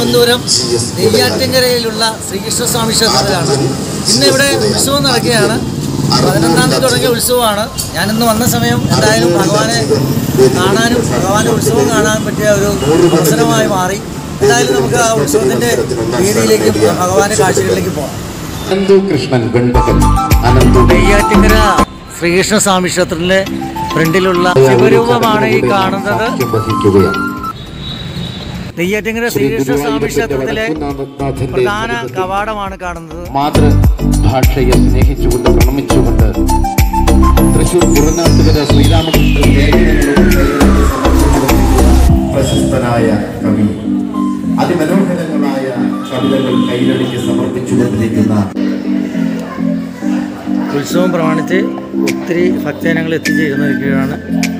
തിരുവനന്തപുരം നെയ്യാറ്റിൻകരയിലുള്ള ശ്രീകൃഷ്ണസ്വാമി ക്ഷേത്രത്തിലാണ് ഇന്ന് ഇവിടെ ഉത്സവം നടക്കുകയാണ് പതിനൊന്നാം തീയതി തുടങ്ങിയ ഉത്സവമാണ് ഞാനിന്ന് വന്ന സമയം എന്തായാലും ഭഗവാനെ കാണാനും ഭഗവാന്റെ ഉത്സവം കാണാൻ പറ്റിയ ഒരു അവസരമായി മാറി എന്തായാലും നമുക്ക് ആ ഉത്സവത്തിൻ്റെ രീതിയിലേക്ക് ഭഗവാന്റെ കാഴ്ചകളിലേക്ക് പോകാം അനന്തു കൃഷ്ണൻ വെൺപകൽ അനന്തു നെയ്യാറ്റിൻകര ശ്രീകൃഷ്ണസ്വാമി ക്ഷേത്രത്തിലെ ഫ്രണ്ടിലുള്ള ശിവരൂപമാണ് ഈ കാണുന്നത് സാക്ഷ്യം വഹിക്കുകയാണ് നെയ്യാറ്റിൻകര ശ്രീ ശ്രീകൃഷ്ണസ്വാമി ക്ഷേത്രത്തിലെ ഗുരുവായൂരപ്പനാഥന്റെ പ്രധാന സന്നിധിയിൽ കവാടമാണ് കാണുന്നത് മാതൃഭാഷയെ സ്നേഹിച്ചുകൊണ്ട് പ്രണമിച്ചുകൊണ്ട് തൃശൂർ കുറുനാട്ടുകര ശ്രീരാമകൃഷ്ണ പ്രശസ്തനായ കവി അതിമനോഹരങ്ങളായ കവിതകൾ കൈരളിക്ക് സമർപ്പിച്ചുകൊണ്ടിരിക്കുന്ന ഉത്സവം പ്രമാണിച്ച് ഒത്തിരി ഭക്തജനങ്ങൾ എത്തിച്ചേരുന്നിരിക്കുകയാണ്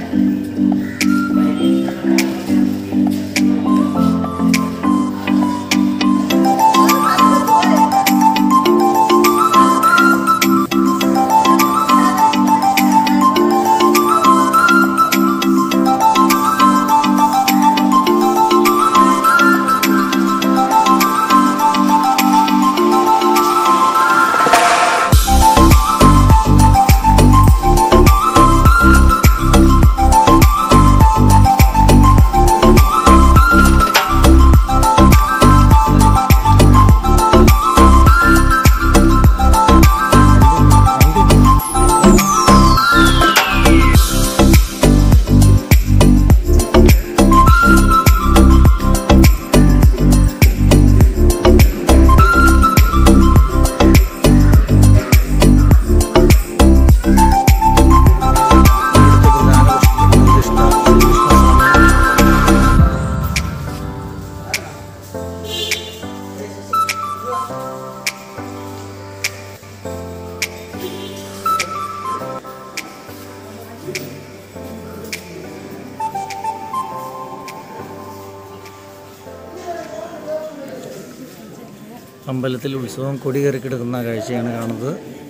അമ്പലത്തിൽ ഉത്സവം കൊടികയറി കിടക്കുന്ന കാഴ്ചയാണ് കാണുന്നത്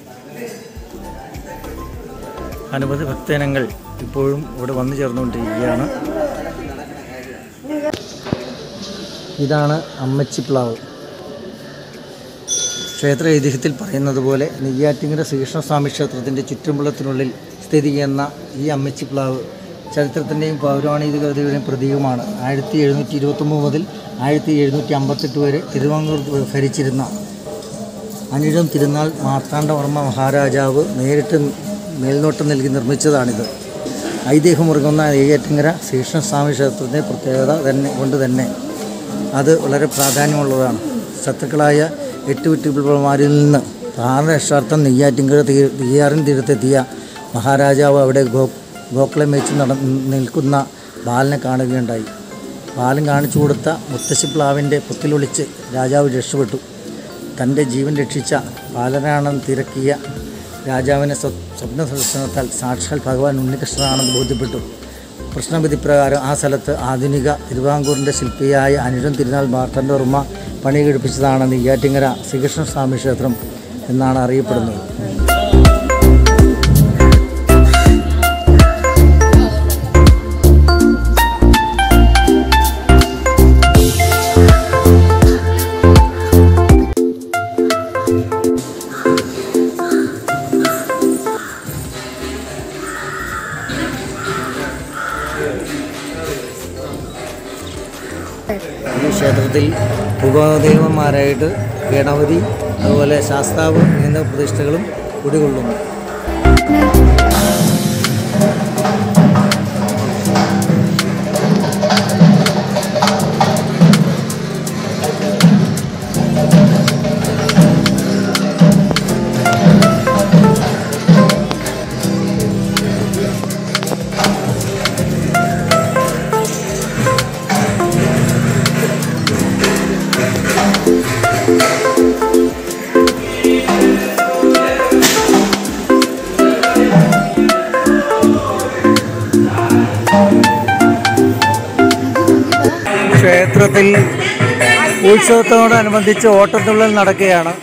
അനവധി ഭക്തജനങ്ങൾ ഇപ്പോഴും ഇവിടെ വന്നു ചേർന്നുകൊണ്ടിരിക്കുകയാണ് ഇതാണ് അമ്മച്ചിപ്ലാവ് ക്ഷേത്ര ഐതിഹ്യത്തിൽ പറയുന്നത് പോലെ നെയ്യാറ്റിങ്കര ശ്രീകൃഷ്ണസ്വാമി ക്ഷേത്രത്തിൻ്റെ ചുറ്റുമ്പളത്തിനുള്ളിൽ സ്ഥിതി ചെയ്യുന്ന ഈ അമ്മച്ചിപ്ലാവ് ചരിത്രത്തിൻ്റെയും പൗരാണികതയുടെയും പ്രതീകമാണ് ആയിരത്തി എഴുന്നൂറ്റി ഇരുപത്തൊമ്പത് മുതൽ ആയിരത്തി എഴുന്നൂറ്റി അമ്പത്തെട്ട് വരെ തിരുവാങ്കൂർ ഭരിച്ചിരുന്ന അനിഴം തിരുനാൾ മാർത്താണ്ഡവർമ്മ മഹാരാജാവ് നേരിട്ട് മേൽനോട്ടം നൽകി നിർമ്മിച്ചതാണിത് ഐതിഹ്യമുറങ്ങുന്ന നെയ്യാറ്റിങ്കര ശ്രീകൃഷ്ണസ്വാമി ക്ഷേത്രത്തിൻ്റെ പ്രത്യേകത തന്നെ കൊണ്ട് തന്നെ അത് വളരെ പ്രാധാന്യമുള്ളതാണ് ശത്രുക്കളായ എട്ട് വിട്ടുപിള്ളമാരിൽ നിന്ന് പ്രാണരക്ഷാർത്ഥം നെയ്യാറ്റിങ്കര തീ തീയാറിൻ തീരത്തെത്തിയ മഹാരാജാവ് അവിടെ ഗോ ഗോക്കളെ മേച്ച് നട നിൽക്കുന്ന ബാലനെ കാണുകയുണ്ടായി ബാലൻ കാണിച്ചു കൊടുത്ത മുത്തശ്ശിപ്ലാവിൻ്റെ പുത്തിലൊളിച്ച് രാജാവ് രക്ഷപ്പെട്ടു തൻ്റെ ജീവൻ രക്ഷിച്ച ബാലനാണെന്ന് തിരക്കിയ രാജാവിനെ സ്വ സ്വപ്ന ദർശനത്താൽ സാക്ഷാൽ ഭഗവാൻ ഉണ്ണികൃഷ്ണനാണെന്ന് ബോധ്യപ്പെട്ടു പ്രശ്നവിധി പ്രകാരം ആ സ്ഥലത്ത് ആധുനിക തിരുവാങ്കൂറിൻ്റെ ശില്പിയായ അനിഴം തിരുനാൾ മാർത്തണ്ഡവർമ്മ പണി കഴിപ്പിച്ചതാണ് നെയ്യാറ്റിങ്ങര ശ്രീകൃഷ്ണസ്വാമി ക്ഷേത്രം എന്നാണ് അറിയപ്പെടുന്നത് ഈ ക്ഷേത്രത്തിൽ ഉപദേവന്മാരായിട്ട് ഗണപതി അതുപോലെ ശാസ്താവ് എന്നിവ പ്രതിഷ്ഠകളും കുടികൊള്ളുന്നു ക്ഷേത്രത്തിൽ ഉത്സവത്തോടനുബന്ധിച്ച് ഓട്ടത്തുള്ളൽ നടക്കുകയാണ്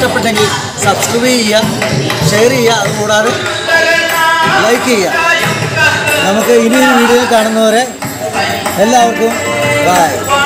ഇഷ്ടപ്പെട്ടെങ്കിൽ സബ്സ്ക്രൈബ് ചെയ്യുക ഷെയർ ചെയ്യുക അതുകൂടാതെ ലൈക്ക് ചെയ്യുക നമുക്ക് ഇനിയൊരു വീഡിയോ കാണുന്നവരെ എല്ലാവർക്കും ബൈ